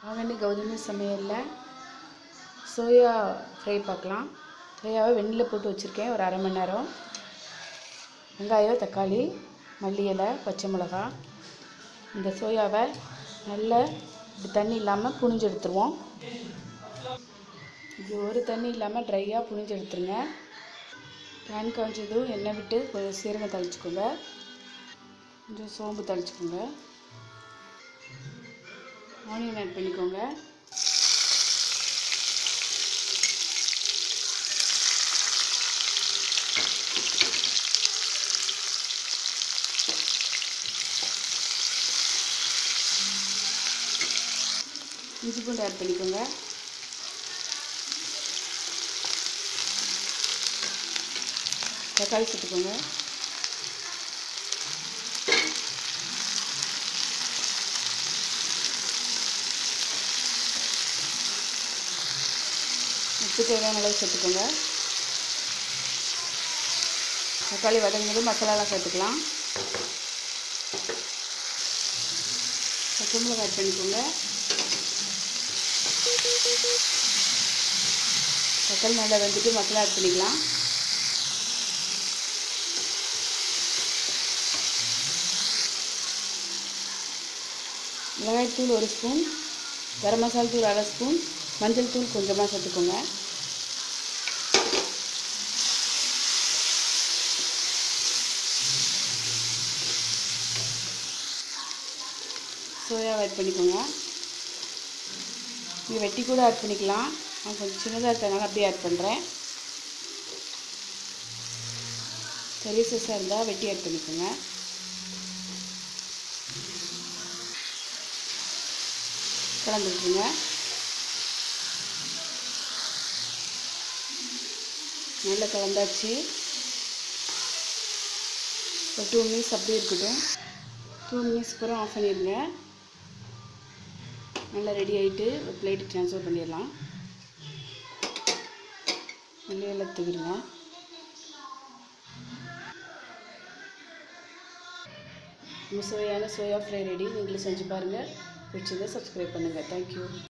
வாங்கண்ணி கௌதமி சமையலில் soya fry பார்க்கலாம் சோயாவை வெந்நில போட்டு வச்சுருக்கேன் ஒரு அரை மணி நேரம் வெங்காயம் தக்காளி மல்லி இலை பச்சை மிளகா இந்த சோயாவை நல்லா இப்படி தண்ணி இல்லாமல் புழிஞ்சு எடுத்துருவோம் இப்படி ஒரு தண்ணி இல்லாமல் ட்ரையாக புழிஞ்சு எடுத்துருங்க பேன் காய்ச்சதும் எண்ணெய் விட்டு கொஞ்சம் சீரகம் தளிச்சுக்கோங்க கொஞ்சம் சோம்பு தளிச்சுக்கோங்க ஆனியன் ஆட் பண்ணிக்கோங்க இஞ்சி பூண்டு ஆட் பண்ணிக்கோங்க தக்காளி சேர்த்துக்கோங்க உப்பு தேவையான அளவு சேர்த்துக்கோங்க தக்காளி வதங்கினதும் மசாலாலாம் சேர்த்துக்கலாம் பச்சை மிளகாய் ஆட் பண்ணிக்கோங்க தக்காளி நல்லா வெந்துட்டு மசாலா ஆட் பண்ணிக்கலாம் மிளகாய்த்தூள் ஒரு ஸ்பூன் கரம் மசாலா தூள் அரை ஸ்பூன் மஞ்சள் தூள் கொஞ்சமாக சேர்த்துக்கோங்க சோயா ஆட் பண்ணிக்கோங்க நீங்கள் வெட்டி கூட ஆட் பண்ணிக்கலாம் நான் கொஞ்சம் சின்னதாக இருக்கிறதுனால அப்படியே ஆட் பண்ணுறேன் பெரிய சைஸாக இருந்தால் வெட்டி ஆட் பண்ணிக்கோங்க கலந்து விட்டுருங்க நல்லா கலந்தாச்சு ஒரு டூ மினிட்ஸ் அப்படியே இருக்கட்டும் டூ மினிட்ஸ் அப்புறம் ஆஃப் பண்ணிடுங்க நல்லா ரெடி ஆகிட்டு ஒரு பிளேட்டு ட்ரான்ஸ்ஃபர் பண்ணிடலாம் வெளியில் தூக்கிடுங்க நம்ம சுவையான சோயா ஃப்ரை ரெடி நீங்களும் செஞ்சு பாருங்கள் பிடிச்சதை சப்ஸ்கிரைப் பண்ணுங்கள் தேங்க்யூ